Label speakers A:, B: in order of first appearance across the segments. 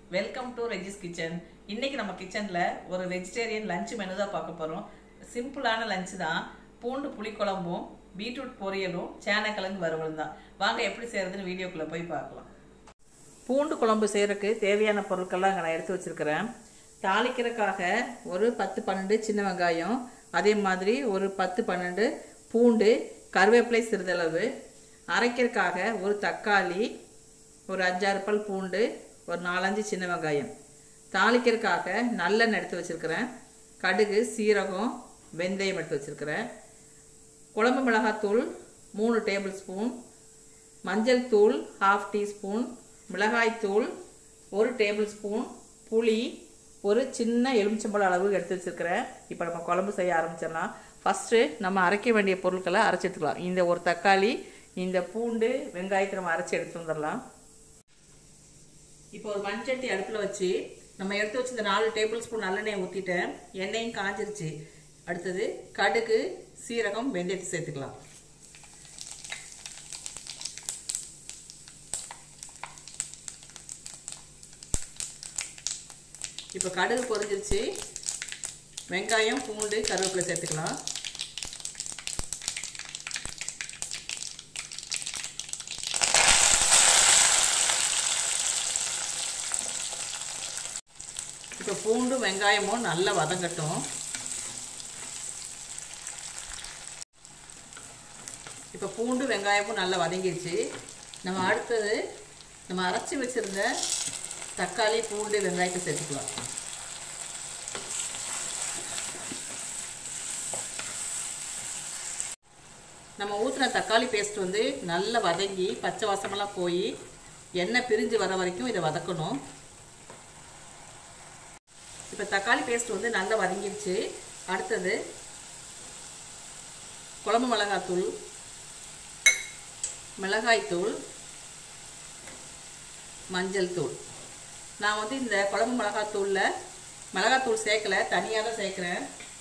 A: welcome to Regis kitchen இன்னைக்கு நம்ம கிச்சனில் ஒரு வெஜிடேரியன் லஞ்ச் மெனு தான் பார்க்க போகிறோம் சிம்பிளான லஞ்ச் தான் பூண்டு புளிக்குழம்பும் பீட்ரூட் பொரியலும் சேனக்கிழங்கு வறுவலும் தான் வாங்க எப்படி செய்யறதுன்னு வீடியோக்குள்ளே போய் பார்க்கலாம் பூண்டு குழம்பு செய்யறதுக்கு தேவையான பொருட்கள்லாம் இங்கே நான் எடுத்து வச்சிருக்கிறேன் தாளிக்கிறதுக்காக ஒரு பத்து பன்னெண்டு சின்ன வெங்காயம் அதே மாதிரி ஒரு பத்து பன்னெண்டு பூண்டு கருவேப்பிலை சிறிதளவு அரைக்கிறதுக்காக ஒரு தக்காளி ஒரு அஞ்சாறு பல் பூண்டு ஒரு நாலஞ்சு சின்ன வெங்காயம் தாளிக்கிறதுக்காக நல்லெண்ணெய் எடுத்து வச்சுருக்கிறேன் கடுகு சீரகம் வெந்தயம் எடுத்து வச்சுருக்கிறேன் குழம்பு மிளகாத்தூள் மூணு டேபிள் ஸ்பூன் மஞ்சள் தூள் ஹாஃப் டீஸ்பூன் மிளகாய்த்தூள் ஒரு டேபிள் ஸ்பூன் புளி ஒரு சின்ன எலுமிச்சம்பழம் அளவு எடுத்து வச்சுருக்கிறேன் இப்போ நம்ம குழம்பு செய்ய ஆரம்பிச்சிடலாம் ஃபஸ்ட்டு நம்ம அரைக்க வேண்டிய பொருட்களை அரைச்சி எடுத்துக்கலாம் இந்த ஒரு தக்காளி இந்த பூண்டு வெங்காயத்தை நம்ம அரைச்சி எடுத்து வந்துடலாம் இப்போ ஒரு மண்சட்டி அடுப்பில் வச்சு நம்ம எடுத்து வச்சு இந்த நாலு டேபிள் ஸ்பூன் நல்லெண்ணெய் ஊற்றிட்டேன் எண்ணெயும் காஞ்சிருச்சு அடுத்தது கடுகு சீரகம் வெந்தயத்தை சேர்த்துக்கலாம் இப்போ கடுகு பொரிஞ்சிருச்சு வெங்காயம் பூண்டு கருவேப்பிலை சேர்த்துக்கலாம் இப்போ பூண்டு வெங்காயமும் நல்லா வதங்கட்டும் இப்போ பூண்டு வெங்காயமும் நல்லா வதங்கிடுச்சு நம்ம அடுத்தது நம்ம அரைச்சி வச்சுருந்த தக்காளி பூண்டு வெங்காயத்தை சேர்த்துக்கலாம் நம்ம ஊற்றின தக்காளி பேஸ்ட் வந்து நல்லா வதங்கி பச்சை வாசமெல்லாம் போய் எண்ணெய் பிரிஞ்சு வர வரைக்கும் இதை வதக்கணும் இப்போ தக்காளி பேஸ்ட் வந்து நல்லா வதங்கிடுச்சு அடுத்தது குழம்பு மிளகாத்தூள் மிளகாய்த்தூள் மஞ்சள் தூள் நான் வந்து இந்த குழம்பு மிளகாத்தூளில் மிளகாத்தூள் சேர்க்கலை தனியாக தான் சேர்க்குறேன்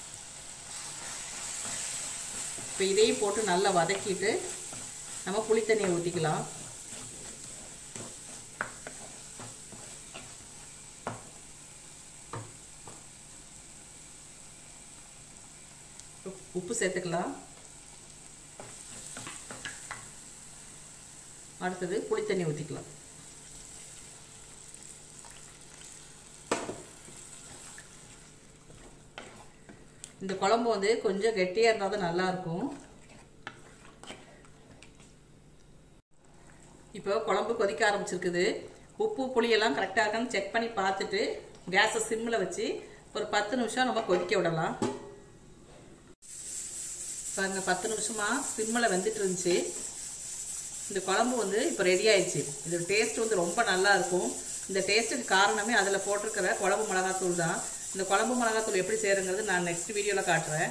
A: இப்போ இதையும் போட்டு நல்லா வதக்கிட்டு நம்ம புளித்தண்ணியை ஊற்றிக்கலாம் உப்பு சேர்த்துக்கலாம் அடுத்தது புளித்தண்ணி ஊற்றிக்கலாம் இந்த குழம்பு வந்து கொஞ்சம் கெட்டியாக இருந்தால் தான் நல்லாயிருக்கும் இப்போ குழம்பு கொதிக்க ஆரம்பிச்சிருக்குது உப்பு புளியெல்லாம் கரெக்டாக இருக்கான்னு செக் பண்ணி பார்த்துட்டு கேஸை சிம்மில் வச்சு ஒரு பத்து நிமிஷம் நம்ம கொதிக்க விடலாம் பாருங்க பத்து நிமிஷமாக சிம்மில் வெந்துட்டு இருந்துச்சு இந்த குழம்பு வந்து இப்போ ரெடி ஆயிடுச்சு இது டேஸ்ட் வந்து ரொம்ப நல்லா இருக்கும் இந்த டேஸ்ட்டுக்கு காரணமே அதில் போட்டிருக்கிற குழம்பு மிளகாத்தூள் தான் இந்த குழம்பு மிளகாத்தூள் எப்படி செய்யறங்கிறது நான் நெக்ஸ்ட் வீடியோவில் காட்டுறேன்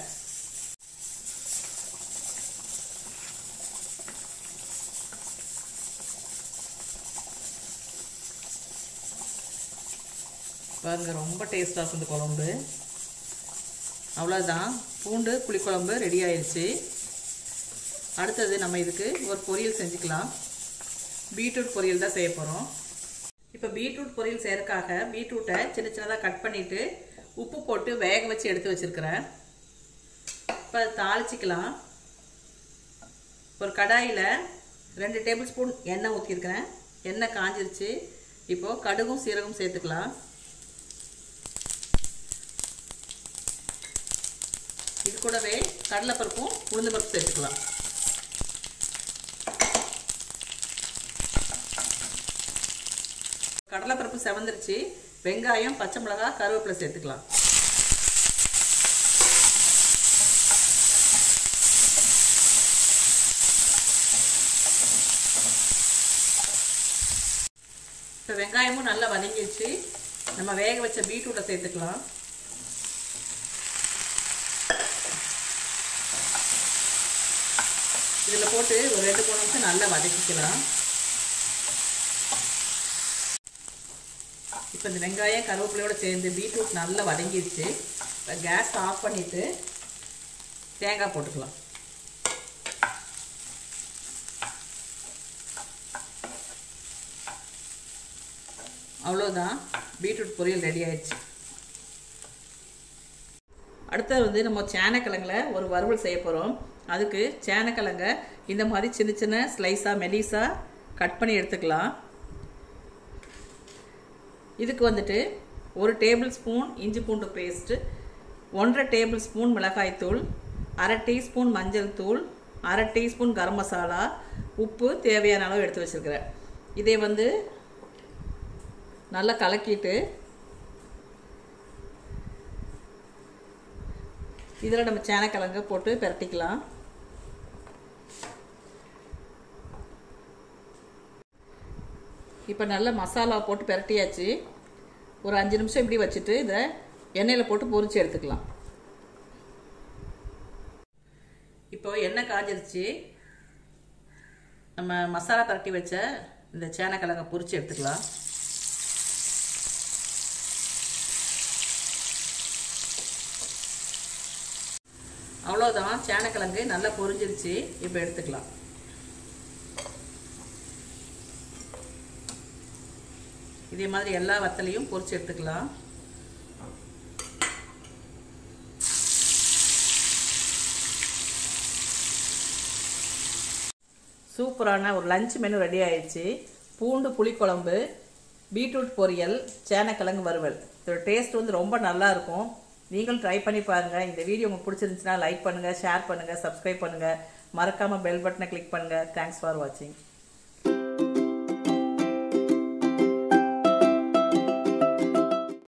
A: பாருங்க ரொம்ப டேஸ்டாக இருக்கும் இந்த குழம்பு அவ்வளோதான் பூண்டு புளிக்குழம்பு ரெடி ஆயிடுச்சு அடுத்தது நம்ம இதுக்கு ஒரு பொரியல் செஞ்சுக்கலாம் பீட்ரூட் பொரியல் தான் செய்ய போகிறோம் இப்போ பீட்ரூட் பொரியல் செய்யறதுக்காக பீட்ரூட்டை சின்ன சின்னதாக கட் பண்ணிவிட்டு உப்பு போட்டு வேக வச்சு எடுத்து வச்சுருக்கிறேன் இப்போ தாளிச்சிக்கலாம் ஒரு கடாயில் ரெண்டு டேபிள் ஸ்பூன் எண்ணெய் ஊற்றிருக்கிறேன் எண்ணெய் காஞ்சிருச்சு இப்போது கடுகும் சீரகம் சேர்த்துக்கலாம் இது கூடவே கடலைப்பருப்பும் உளுந்து பருப்பு சேர்த்துக்கலாம் கடலைப்பருப்பு செவந்துருச்சு வெங்காயம் பச்சை மிளகாய் கருவேப்பிலை சேர்த்துக்கலாம் இப்போ வெங்காயமும் நல்லா வதங்கிடுச்சு நம்ம வேக வச்ச பீட்ரூட்டை சேர்த்துக்கலாம் இதில் போட்டு ஒரு ரெண்டு மூணு நிமிஷம் நல்லா வதக்கிக்கலாம் இப்போ இந்த வெங்காயம் கருவேப்பிலையோடு சேர்ந்து பீட்ரூட் நல்லா வதங்கிடுச்சு இப்போ கேஸ் ஆஃப் பண்ணிவிட்டு தேங்காய் போட்டுக்கலாம் அவ்வளோதான் பீட்ரூட் பொரியல் ரெடி ஆயிடுச்சு அடுத்தது வந்து நம்ம சேனக்கிழங்குல ஒரு வறுவல் செய்ய போகிறோம் அதுக்கு சேனக்கிழங்க இந்த மாதிரி சின்ன சின்ன ஸ்லைஸாக மெலிசாக கட் பண்ணி எடுத்துக்கலாம் இதுக்கு வந்துட்டு ஒரு டேபிள் ஸ்பூன் இஞ்சி பூண்டு பேஸ்ட்டு ஒன்றரை டேபிள் ஸ்பூன் மிளகாய்த்தூள் அரை டீஸ்பூன் மஞ்சள் தூள் அரை டீஸ்பூன் கரம் மசாலா உப்பு தேவையான அளவு எடுத்து வச்சுருக்கிறேன் இதை வந்து நல்லா கலக்கிட்டு இதில் நம்ம சேனக்கிழங்க போட்டு பிரட்டிக்கலாம் இப்போ நல்ல மசாலா போட்டு பிரட்டியாச்சு ஒரு அஞ்சு நிமிஷம் இப்படி வச்சுட்டு இதை எண்ணெயில் போட்டு பொரிச்சு எடுத்துக்கலாம் இப்போ எண்ணெய் காஞ்சிருச்சு நம்ம மசாலா பரட்டி வச்ச இந்த சேனக்கிழங்க பொரிச்சு எடுத்துக்கலாம் அவ்வளோதான் சேனக்கிழங்கு நல்லா பொரிஞ்சிருச்சு இப்போ எடுத்துக்கலாம் இதே மாதிரி எல்லா வத்தலையும் பொரிச்சு எடுத்துக்கலாம் சூப்பரான ஒரு லஞ்ச் மெனு ரெடி ஆயிடுச்சு பூண்டு புளிக்குழம்பு பீட்ரூட் பொரியல் சேனக்கிழங்கு வறுவல் இதோட டேஸ்ட் வந்து ரொம்ப நல்லா இருக்கும் நீங்களும் ட்ரை பண்ணி பாருங்கள் இந்த வீடியோ உங்களுக்கு பிடிச்சிருந்துச்சுன்னா லைக் பண்ணுங்கள் ஷேர் பண்ணுங்கள் சப்ஸ்கிரைப் பண்ணுங்கள் மறக்காமல் பெல் பட்டனை கிளிக் பண்ணுங்கள் தேங்க்ஸ் ஃபார் வாட்சிங்